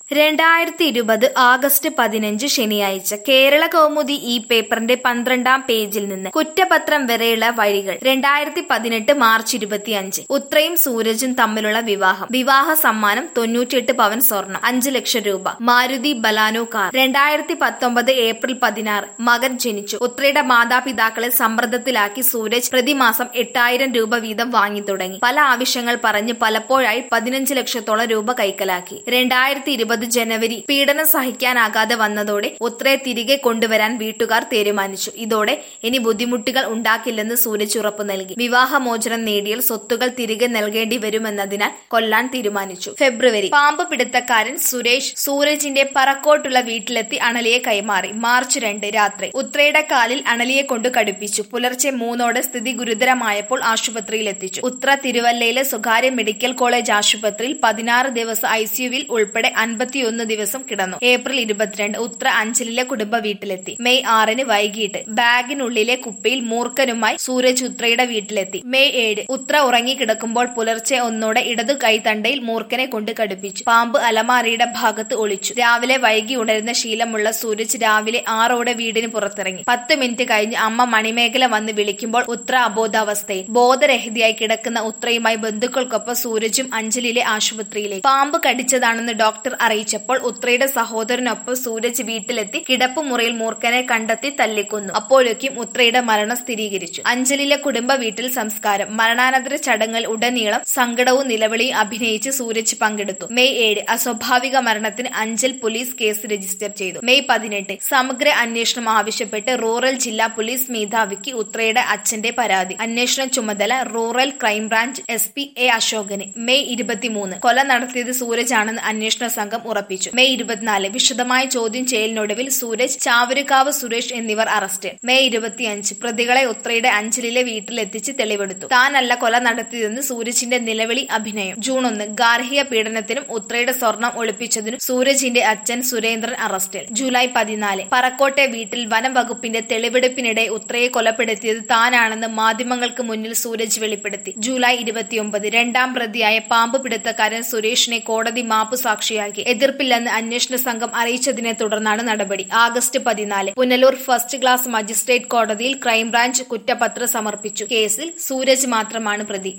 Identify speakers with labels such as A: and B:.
A: രണ്ടായിരത്തി ഇരുപത് ആഗസ്റ്റ് പതിനഞ്ച് ശനിയാഴ്ച കേരള കൗമുദി ഈ പേപ്പറിന്റെ പന്ത്രണ്ടാം പേജിൽ നിന്ന് കുറ്റപത്രം വരെയുള്ള വഴികൾ രണ്ടായിരത്തി പതിനെട്ട് മാർച്ച് ഇരുപത്തിയഞ്ച് ഉത്രയും സൂരജും തമ്മിലുള്ള വിവാഹം വിവാഹ സമ്മാനം തൊണ്ണൂറ്റിയെട്ട് പവൻ സ്വർണം അഞ്ച് ലക്ഷം രൂപ മാരുതി ബലാനോ കാർ രണ്ടായിരത്തി പത്തൊമ്പത് ഏപ്രിൽ പതിനാറ് മകൻ ജനിച്ചു ഉത്രയുടെ മാതാപിതാക്കളെ സമ്മർദ്ദത്തിലാക്കി സൂരജ് പ്രതിമാസം എട്ടായിരം രൂപ വീതം വാങ്ങി തുടങ്ങി പല ആവശ്യങ്ങൾ പറഞ്ഞ് പലപ്പോഴായി പതിനഞ്ച് ലക്ഷത്തോളം രൂപ കൈക്കലാക്കി രണ്ടായിരത്തി ഇരുപത് ജനുവരി പീഡനം സഹിക്കാനാകാതെ വന്നതോടെ ഉത്രയെ തിരികെ കൊണ്ടുവരാൻ വീട്ടുകാർ തീരുമാനിച്ചു ഇതോടെ ഇനി ബുദ്ധിമുട്ടുകൾ ഉണ്ടാക്കില്ലെന്ന് സൂരജ് ഉറപ്പു നൽകി വിവാഹമോചനം നേടിയാൽ സ്വത്തുകൾ തിരികെ നൽകേണ്ടി വരുമെന്നതിനാൽ കൊല്ലാൻ തീരുമാനിച്ചു ഫെബ്രുവരി പാമ്പ് പിടുത്തക്കാരൻ സുരേഷ് സൂരജിന്റെ പറക്കോട്ടുള്ള വീട്ടിലെത്തി അണലിയെ കൈമാറി മാർച്ച് രണ്ട് രാത്രി ഉത്രയുടെ കാലിൽ അണലിയെ കൊണ്ട് കടുപ്പിച്ചു പുലർച്ചെ മൂന്നോടെ സ്ഥിതി ഗുരുതരമായപ്പോൾ ആശുപത്രിയിൽ എത്തിച്ചു ഉത്ര തിരുവല്ലയിലെ സ്വകാര്യ മെഡിക്കൽ കോളേജ് ആശുപത്രിയിൽ പതിനാറ് ദിവസം ഐസിയുവിൽ ഉൾപ്പെടെ അൻപത്തിയൊന്ന് ദിവസം കിടന്നു ഏപ്രിൽ ഇരുപത്തിരണ്ട് ഉത്ര അഞ്ചലിലെ കുടുംബ വീട്ടിലെത്തി മെയ് ആറിന് വൈകിട്ട് ബാഗിനുള്ളിലെ കുപ്പിയിൽ മൂർഖനുമായി സൂരജ് ഉത്രയുടെ വീട്ടിലെത്തി മെയ് ഏഴ് ഉത്ര ഉറങ്ങിക്കിടക്കുമ്പോൾ പുലർച്ചെ ഒന്നോടെ ഇടതു കൈത്തണ്ടയിൽ മൂർഖനെ കൊണ്ട് കടുപ്പിച്ചു പാമ്പ് അലമാരയുടെ ഭാഗത്ത് ഒളിച്ചു രാവിലെ വൈകി ഉണരുന്ന ശീലമുള്ള സൂരജ് രാവിലെ ആറോടെ വീടിന് പുറത്തിറങ്ങി പത്ത് മിനിറ്റ് കഴിഞ്ഞ് അമ്മ മണിമേഖല വന്ന് വിളിക്കുമ്പോൾ ഉത്ര അബോധാവസ്ഥയിൽ ബോധരഹിതയായി കിടക്കുന്ന ഉത്രയുമായി ബന്ധുക്കൾക്കൊപ്പം സൂരജും അഞ്ചലിലെ ആശുപത്രിയിലേക്ക് പാമ്പ് കടിച്ചതാണെന്ന് ഡോക്ടർ അറിയിച്ചപ്പോൾ ഉത്രയുടെ സഹോദരനൊപ്പം സൂരജ് വീട്ടിലെത്തി കിടപ്പുമുറിയിൽ മൂർഖനെ കണ്ടെത്തി തല്ലിക്കൊന്നു അപ്പോഴേക്കും ഉത്രയുടെ മരണം സ്ഥിരീകരിച്ചു അഞ്ചലിലെ കുടുംബ വീട്ടിൽ സംസ്കാരം മരണാനന്തര ചടങ്ങിൽ ഉടനീളം സങ്കടവും നിലവിളിയും അഭിനയിച്ച് സൂരജ് പങ്കെടുത്തു മെയ് ഏഴ് അസ്വാഭാവിക മരണത്തിന് അഞ്ചൽ പോലീസ് കേസ് രജിസ്റ്റർ ചെയ്തു മെയ് പതിനെട്ട് സമഗ്ര അന്വേഷണം ആവശ്യപ്പെട്ട് റൂറൽ ജില്ലാ പോലീസ് മേധാവിക്ക് ഉത്രയുടെ അച്ഛന്റെ പരാതി അന്വേഷണ ചുമതല rural crime branch S P A അശോകന് മെയ് ഇരുപത്തിമൂന്ന് കൊല നടത്തിയത് സൂരജ് ആണെന്ന് അന്വേഷണ സംഘം ഉറപ്പിച്ചു മെയ് ഇരുപത്തിനാല് വിശദമായ ചോദ്യം ചെയ്യലിനൊടുവിൽ സൂരജ് ചാവരുകാവ് സുരേഷ് എന്നിവർ അറസ്റ്റ് മെയ് ഇരുപത്തിയഞ്ച് പ്രതികളെ ഉത്രയുടെ അഞ്ചലിലെ വീട്ടിലെത്തിച്ച് തെളിവെടുത്തു താനല്ല കൊല നടത്തിയതെന്ന് സൂരജിന്റെ നിലവിളി അഭിനയം ജൂൺ ഒന്ന് ഗാർഹിക പീഡനത്തിനും ഉത്രയുടെ സ്വർണം ഒളിപ്പിച്ചതിനും സൂരജിന്റെ അച്ഛൻ സുരേന്ദ്രൻ അറസ്റ്റിൽ ജൂലൈ പതിനാല് പറക്കോട്ടെ വീട്ടിൽ വനം വകുപ്പിന്റെ തെളിവെടുപ്പിനിടെ ഉത്രയെ കൊലപ്പെടുത്തിയത് താനാണെന്ന് മാധ്യമങ്ങൾക്ക് മുന്നിൽ സൂരജ് വെളിപ്പെടുത്തി ജൂലൈ ഇരുപത്തിയൊമ്പത് രണ്ടാം പ്രതിയായ പാമ്പ് പിടുത്തക്കാരൻ സുരേഷിനെ കോടതി മാപ്പ് സാക്ഷിയാക്കി എതിർപ്പില്ലെന്ന് അന്വേഷണ സംഘം അറിയിച്ചതിനെ തുടർന്നാണ് നടപടി ആഗസ്റ്റ് പതിനാല് പുനലൂർ ഫസ്റ്റ് ക്ലാസ് മജിസ്ട്രേറ്റ് കോടതിയിൽ ക്രൈംബ്രാഞ്ച് കുറ്റപത്രം സമർപ്പിച്ചു കേസിൽ സൂരജ് മാത്രമാണ് പ്രതി